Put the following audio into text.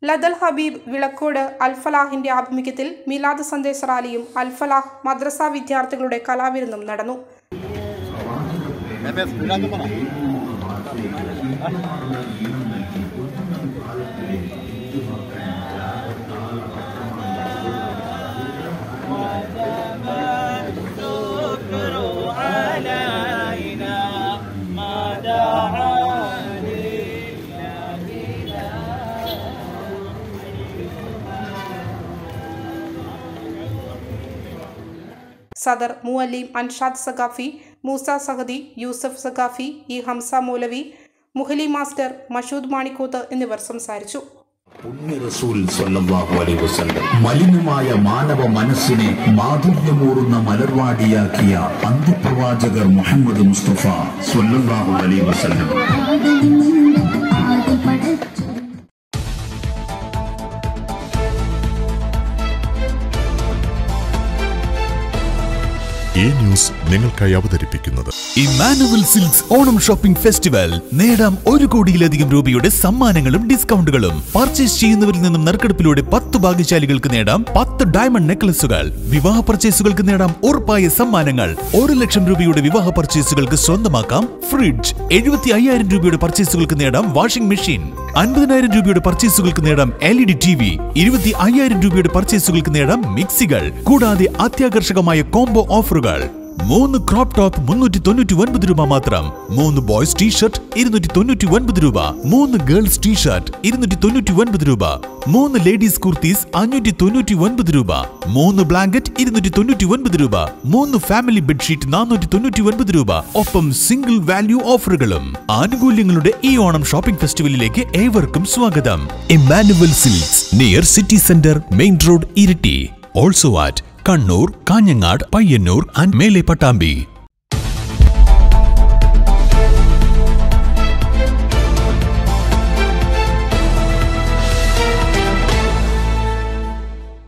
ലദൽ ഹബീബ് വിളക്കോട് അൽഫലാഹിന്റെ ആഭിമുഖ്യത്തിൽ മിലാദ് സന്ദേശ റാലിയും അൽഫലാഹ് മദ്രസ വിദ്യാർത്ഥികളുടെ കലാവിരുന്നും നടന്നു സദർ മുഅല്ലീം അൻഷാദ് സഖാഫി മൂസ സഹദി യൂസഫ് സഖാഫി ഇ ഹംസ മൗലവി മുഹലി മാസ്റ്റർ മഷൂദ് മാണിക്കൂത്ത് എന്നിവർ സംസാരിച്ചു പുണ്യ റസൂൽ സ്വല്ലല്ലാഹു അലൈഹി വസല്ലം മലിനമായ മാനവ മനസ്സിനെ മാധുര്യമൂറുന്ന മലർവാടിയാക്കിയ അന്ത്യപ്രവാചകർ മുഹമ്മദ് മുസ്തഫ സ്വല്ലല്ലാഹു അലൈഹി വസല്ലം ആദ്യ പടച്ചു ഈ ന്യൂസ് നിങ്ങൾക്കായി അവതരിപ്പിക്കുന്നത് ഇമാനുവൽ സിൽക്സ് ഓണം ഷോപ്പിംഗ് ഫെസ്റ്റിവൽ നേടാം ഒരു കോടിയിലധികം രൂപയുടെ സമ്മാനങ്ങളും ഡിസ്കൗണ്ടുകളും പർച്ചേസ് ചെയ്യുന്നവരിൽ നിന്നും നറുക്കെടുപ്പിലൂടെ പത്ത് ഭാഗ്യശാലികൾക്ക് നേടാം പത്ത് ഡയമണ്ട് നെക്ലസുകൾ വിവാഹ പർച്ചേസുകൾക്ക് നേടാം ഉറപ്പായ സമ്മാനങ്ങൾ ഒരു ലക്ഷം രൂപയുടെ വിവാഹ പർച്ചേസുകൾക്ക് സ്വന്തമാക്കാം ഫ്രിഡ്ജ് എഴുപത്തി അയ്യായിരം രൂപയുടെ പർച്ചേസുകൾക്ക് നേടാം വാഷിംഗ് മെഷീൻ അൻപതിനായിരം രൂപയുടെ പർച്ചേസുകൾക്ക് നേടാം L E D T V ഇരുപത്തി അയ്യായിരം രൂപയുടെ പർച്ചേസുകൾക്ക് നേടാം മിക്സികൾ കൂടാതെ അത്യാകർഷകമായ കോംബോ ഓഫറുകൾ മൂന്ന് ക്രോപ്പ് ടോപ്പ് മുന്നൂറ്റി തൊണ്ണൂറ്റി ഒൻപത് രൂപ മാത്രം മൂന്ന് ബോയ്സ് ടീഷർട്ട് ഇരുന്നൂറ്റി തൊണ്ണൂറ്റി ഒൻപത് രൂപ മൂന്ന് ഗേൾസ് ടീഷർട്ട് ഇരുന്നൂറ്റി തൊണ്ണൂറ്റി ഒൻപത് രൂപ മൂന്ന് ലേഡീസ് കുർത്തീസ് അഞ്ഞൂറ്റി തൊണ്ണൂറ്റി ഒൻപത് രൂപ മൂന്ന് ബ്ലാങ്കറ്റ് ഇരുന്നൂറ്റി തൊണ്ണൂറ്റി ഒൻപത് രൂപ മൂന്ന് ഫാമിലി ബെഡ്ഷീറ്റ് നാനൂറ്റി തൊണ്ണൂറ്റി ഒൻപത് രൂപ ഒപ്പം സിംഗിൾ വാല്യൂ ഓഫറുകളും ആനുകൂല്യങ്ങളുടെ ഈ ഓണം ഷോപ്പിംഗ് ഫെസ്റ്റിവലിലേക്ക് ഏവർക്കും സ്വാഗതം Emmanuel Silks near city centre main road Iritty also at Kannur Kanhangad Payyanur and Mele Pattambi